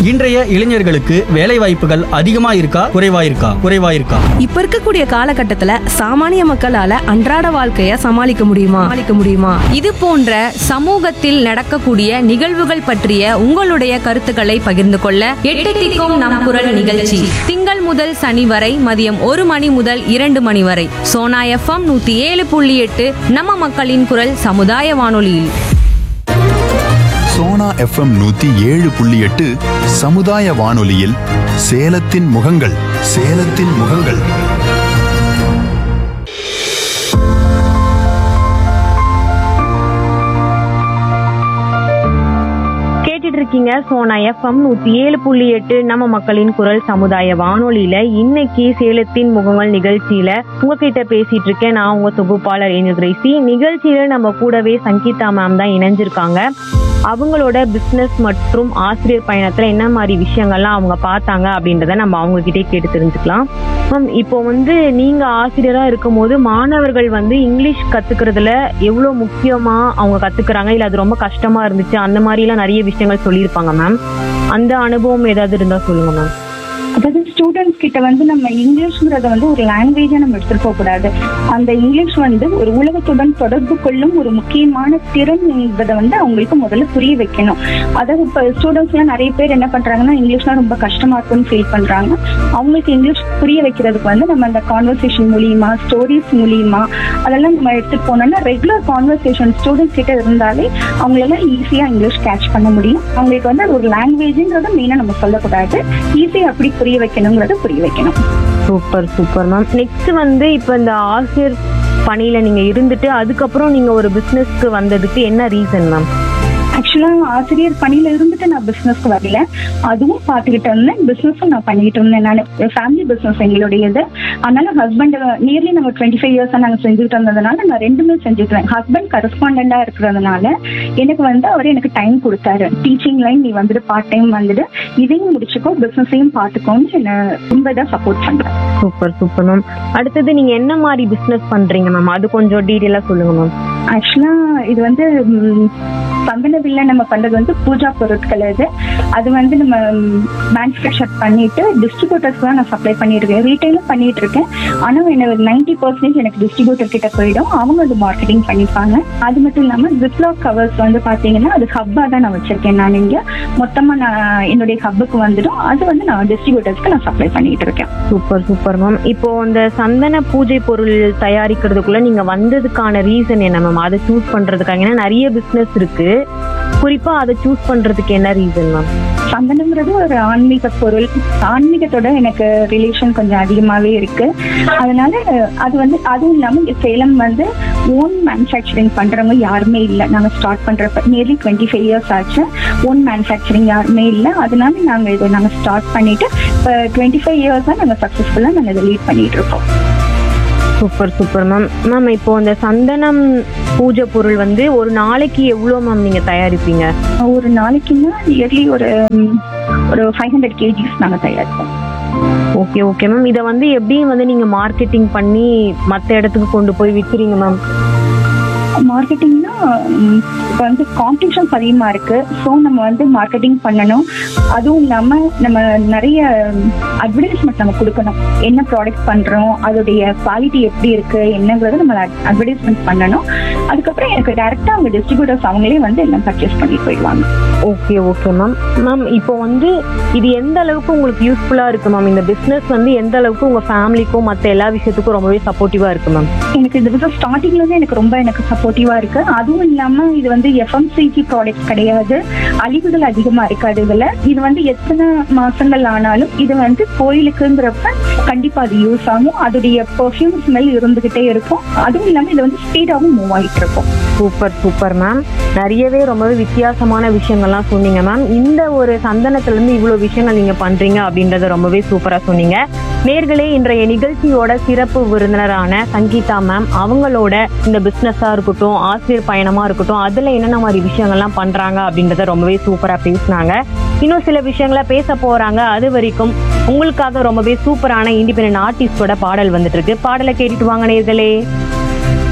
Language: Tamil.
இன்றைய இளைஞர்களுக்கு வேலை வாய்ப்புகள் அதிகமா இருக்கா குறைவா இருக்கா குறைவா இருக்கா இப்ப இருக்கக்கூடிய காலகட்டத்துல சாமானிய மக்களால அன்றாட வாழ்க்கைய சமாளிக்க முடியுமா சமாளிக்க முடியுமா இது போன்ற சமூகத்தில் நடக்கக்கூடிய நிகழ்வுகள் பற்றிய உங்களுடைய கருத்துக்களை பகிர்ந்து கொள்ள எட்டு திக்கும் நம் குரல் நிகழ்ச்சி திங்கள் முதல் சனி வரை மதியம் ஒரு மணி முதல் இரண்டு மணி வரை சோனா எஃப்எம் நூத்தி ஏழு புள்ளி எட்டு நம்ம மக்களின் குரல் சமுதாய வானொலியில் சோனா எஃப்எம் நூத்தி ஏழு புள்ளி எட்டு சமுதாய வானொலியில் சேலத்தின் முகங்கள் சேலத்தின் முகங்கள் கேட்டுட்டு இருக்கீங்க சோனா எஃப்எம் நூத்தி ஏழு புள்ளி எட்டு நம்ம மக்களின் குரல் சமுதாய வானொலியில இன்னைக்கு சேலத்தின் முகங்கள் நிகழ்ச்சியில உங்ககிட்ட பேசிட்டு இருக்கேன் நான் உங்க தொகுப்பாளர் ஏஞ்சல் கிரேசி நிகழ்ச்சியில நம்ம கூடவே சங்கீதா மேம் தான் இணைஞ்சிருக்காங்க அவங்களோட பிசினஸ் மற்றும் ஆசிரியர் பயணத்துல என்ன மாதிரி விஷயங்கள்லாம் அவங்க பார்த்தாங்க அப்படின்றத நம்ம அவங்க கிட்டே கேட்டு தெரிஞ்சுக்கலாம் மேம் இப்போ வந்து நீங்க ஆசிரியரா இருக்கும்போது மாணவர்கள் வந்து இங்கிலீஷ் கத்துக்கிறதுல எவ்வளவு முக்கியமா அவங்க கத்துக்கிறாங்க இல்ல அது ரொம்ப கஷ்டமா இருந்துச்சு அந்த மாதிரி எல்லாம் நிறைய விஷயங்கள் சொல்லியிருப்பாங்க மேம் அந்த அனுபவம் ஏதாவது இருந்தா சொல்லுங்க மேம் அதாவது ஸ்டூடெண்ட்ஸ் கிட்ட வந்து நம்ம இங்கிலீஷ்ங்கிறத வந்து ஒரு லாங்குவேஜா நம்ம எடுத்துட்டு போக கூடாது அந்த இங்கிலீஷ் வந்து ஒரு உலகத்துடன் தொடர்பு கொள்ளும் ஒரு முக்கியமான திறன் என்பதை வந்து அவங்களுக்கு முதல்ல புரிய வைக்கணும் அதாவது இப்போ ஸ்டூடெண்ட்ஸ் எல்லாம் நிறைய பேர் என்ன பண்றாங்கன்னா இங்கிலீஷ்லாம் ரொம்ப கஷ்டமா இருக்கும்னு ஃபீல் பண்றாங்க அவங்களுக்கு இங்கிலீஷ் புரிய வைக்கிறதுக்கு வந்து நம்ம அந்த கான்வர்சேஷன் மூலியமா ஸ்டோரிஸ் மூலியமா அதெல்லாம் நம்ம எடுத்துட்டு போனோம்னா ரெகுலர் கான்வர்சேஷன் ஸ்டூடெண்ட்ஸ் கிட்ட இருந்தாலே அவங்களால ஈஸியா இங்கிலீஷ் கேட்ச் பண்ண முடியும் அவங்களுக்கு வந்து அது ஒரு லாங்குவேஜ்ன்றத மெயினா நம்ம சொல்லக்கூடாது ஈஸியா அப்படி புரிய வைக்கணுங்கிறத புரிய வைக்கணும் சூப்பர் சூப்பர் மேம் நெக்ஸ்ட் வந்து இப்போ இந்த ஆசிரியர் பணியில நீங்க இருந்துட்டு அதுக்கப்புறம் நீங்க ஒரு பிசினஸ்க்கு வந்ததுக்கு என்ன ரீசன் மேம் ஆக்சுவலா ஆசிரியர் பணியில இருந்துட்டு நான் பிசினஸ்க்கு வரல அதுவும் பார்த்துக்கிட்டு இருந்தேன் பிசினஸும் நான் பண்ணிட்டு இருந்தேன் நான் ஃபேமிலி பிசினஸ் எங்களுடையது அதனால ஹஸ்பண்ட் நியர்லி நம்ம டுவெண்ட்டி ஃபைவ் இயர்ஸா நாங்க செஞ்சுட்டு இருந்ததுனால நான் ரெண்டுமே செஞ்சுட்டு இருந்தேன் ஹஸ்பண்ட் கரஸ்பாண்டா இருக்கிறதுனால எனக்கு வந்து அவர் எனக்கு டைம் கொடுத்தாரு டீச்சிங் லைன் நீ வந்துட்டு பார்ட் டைம் வந்துட்டு இதையும் முடிச்சுக்கோ பிசினஸையும் பார்த்துக்கோன்னு என்ன ரொம்ப இதாக சப்போர்ட் பண்றேன் சூப்பர் சூப்பர் மேம் அடுத்தது நீங்க என்ன மாதிரி பிசினஸ் பண்றீங்க மேம் அது கொஞ்சம் டீட்டெயிலா சொல்லுங்க மேம் ஆக்சுவலா இது வந்து சந்தனவில்ல நம்ம பண்றது வந்து பூஜா பொருட்கள் இது அது வந்து நம்ம மேனுஃபேக்சர் பண்ணிட்டு டிஸ்ட்ரிபியூட்டர்ஸ் தான் நான் சப்ளை பண்ணிட்டு இருக்கேன் ரீட்டைலும் பண்ணிட்டு இருக்கேன் ஆனா எனக்கு நைன்டி பர்சன்டேஜ் எனக்கு டிஸ்ட்ரிபியூட்டர் கிட்ட போயிடும் அவங்க அது மார்க்கெட்டிங் பண்ணிப்பாங்க அது மட்டும் இல்லாம ஜிப்லாக் கவர்ஸ் வந்து பாத்தீங்கன்னா அது ஹப்பா தான் நான் வச்சிருக்கேன் நான் இங்க மொத்தமா நான் என்னுடைய ஹப்புக்கு வந்துடும் அது வந்து நான் டிஸ்ட்ரிபியூட்டர்ஸ்க்கு நான் சப்ளை பண்ணிட்டு இருக்கேன் சூப்பர் சூப்பர் மேம் இப்போ இந்த சந்தன பூஜை பொருள் தயாரிக்கிறதுக்குள்ள நீங்க வந்ததுக்கான ரீசன் என்ன மேம் அதை சூஸ் பண்றதுக்காக ஏன்னா நிறைய பிசினஸ் இருக்கு குறிப்பா அதை சூஸ் பண்றதுக்கு என்ன ரீசன் மேம் சந்தனம்ங்கிறது ஒரு ஆன்மீக பொருள் ஆன்மீகத்தோட எனக்கு ரிலேஷன் கொஞ்சம் அதிகமாவே இருக்கு அதனால அது வந்து அதுவும் இல்லாம இங்க சேலம் வந்து ஓன் மேனுஃபேக்சரிங் பண்றவங்க யாருமே இல்லை நாங்க ஸ்டார்ட் பண்றப்ப நியர்லி டுவெண்ட்டி ஃபைவ் இயர்ஸ் ஆச்சு ஓன் மேனுஃபேக்சரிங் யாருமே இல்லை அதனால நாங்க இதை நாங்க ஸ்டார்ட் பண்ணிட்டு இப்போ டுவெண்ட்டி ஃபைவ் இயர்ஸா நாங்க சக்சஸ்ஃபுல்லா நாங்க இதை லீட் பண்ணிட்டு இருக்கோம் சூப்பர் சூப்பர் மேம் மேம் இப்போ இந்த சந்தனம் பூஜை பொருள் வந்து ஒரு நாளைக்கு எவ்வளோ மேம் நீங்க தயாரிப்பீங்க ஒரு நாளைக்குன்னா நியர்லி ஒரு ம், ஒரு ஃபைவ் ஹண்ட்ரட் கேஜிஸ் நாங்க தயாரிப்போம் ஓகே ஓகே மேம் இதை வந்து எப்படி வந்து நீங்க மார்க்கெட்டிங் பண்ணி மற்ற இடத்துக்கு கொண்டு போய் விற்கிறீங்க மேம் மார்க்கெட்டிங்னா இப்போ வந்து காம்படிஷன்ஸ் அதிகமாக இருக்கு ஸோ நம்ம வந்து மார்க்கெட்டிங் பண்ணணும் அதுவும் இல்லாமல் நம்ம நிறைய அட்வர்டைஸ்மெண்ட் நம்ம கொடுக்கணும் என்ன ப்ராடக்ட் பண்ணுறோம் அதோடைய குவாலிட்டி எப்படி இருக்கு என்னங்கிறத நம்ம அட்வர்டைஸ்மெண்ட் பண்ணணும் அதுக்கப்புறம் எனக்கு டேரெக்டாக அவங்க டிஸ்ட்ரிபியூட்டர்ஸ் அவங்களே வந்து எல்லாம் பர்ச்சேஸ் பண்ணி போயிடுவாங்க ஓகே ஓகே மேம் மேம் இப்போ வந்து இது எந்த அளவுக்கு உங்களுக்கு யூஸ்ஃபுல்லா இருக்கு மேம் இந்த பிசினஸ் வந்து எந்த அளவுக்கு உங்க ஃபேமிலிக்கும் மற்ற எல்லா விஷயத்துக்கும் ரொம்பவே சப்போர்ட்டிவா இருக்கு மேம் எனக்கு இந்த பிசினஸ் ஸ்டார்டிங்ல இருந்து எனக்கு ரொம்ப எனக்கு சப்போர்ட்டிவா இருக்கு அதுவும் இல்லாம இது வந்து எஃப்எம்சிஜி ப்ராடக்ட் கிடையாது அழிவுகள் அதிகமா இருக்காது இதுல இது வந்து எத்தனை மாசங்கள் ஆனாலும் இது வந்து கோயிலுக்குங்கிறப்ப கண்டிப்பா அது யூஸ் ஆகும் அதோடைய பெர்ஃப்யூம் ஸ்மெல் இருந்துகிட்டே இருக்கும் அதுவும் இல்லாம இது வந்து ஸ்பீடாவும் மூவ் ஆயிட்டு இருக்கும் சூப்பர் சூப்பர் மேம் நிறையவே ரொம்பவே வித்தியாசமான விஷயங்கள்லாம் சொன்னீங்க மேம் இந்த ஒரு சந்தனத்துல இருந்து இவ்வளவு விஷயங்கள் நீங்க பண்றீங்க அப்படின்றத ரொம்பவே சூப்பரா சொன்னீங்க நேர்களே இன்றைய நிகழ்ச்சியோட சிறப்பு விருந்தினரான சங்கீதா மேம் அவங்களோட இந்த பிசினஸா இருக்கட்டும் ஆசிரியர் பயணமா இருக்கட்டும் அதுல என்னென்ன மாதிரி விஷயங்கள்லாம் பண்றாங்க அப்படின்றத ரொம்பவே சூப்பரா பேசினாங்க இன்னும் சில விஷயங்களை பேச போறாங்க அது வரைக்கும் உங்களுக்காக ரொம்பவே சூப்பரான இண்டிபெண்டன்ட் ஆர்டிஸ்டோட பாடல் வந்துட்டு இருக்கு பாடலை கேட்டுட்டு வாங்க நேர்களே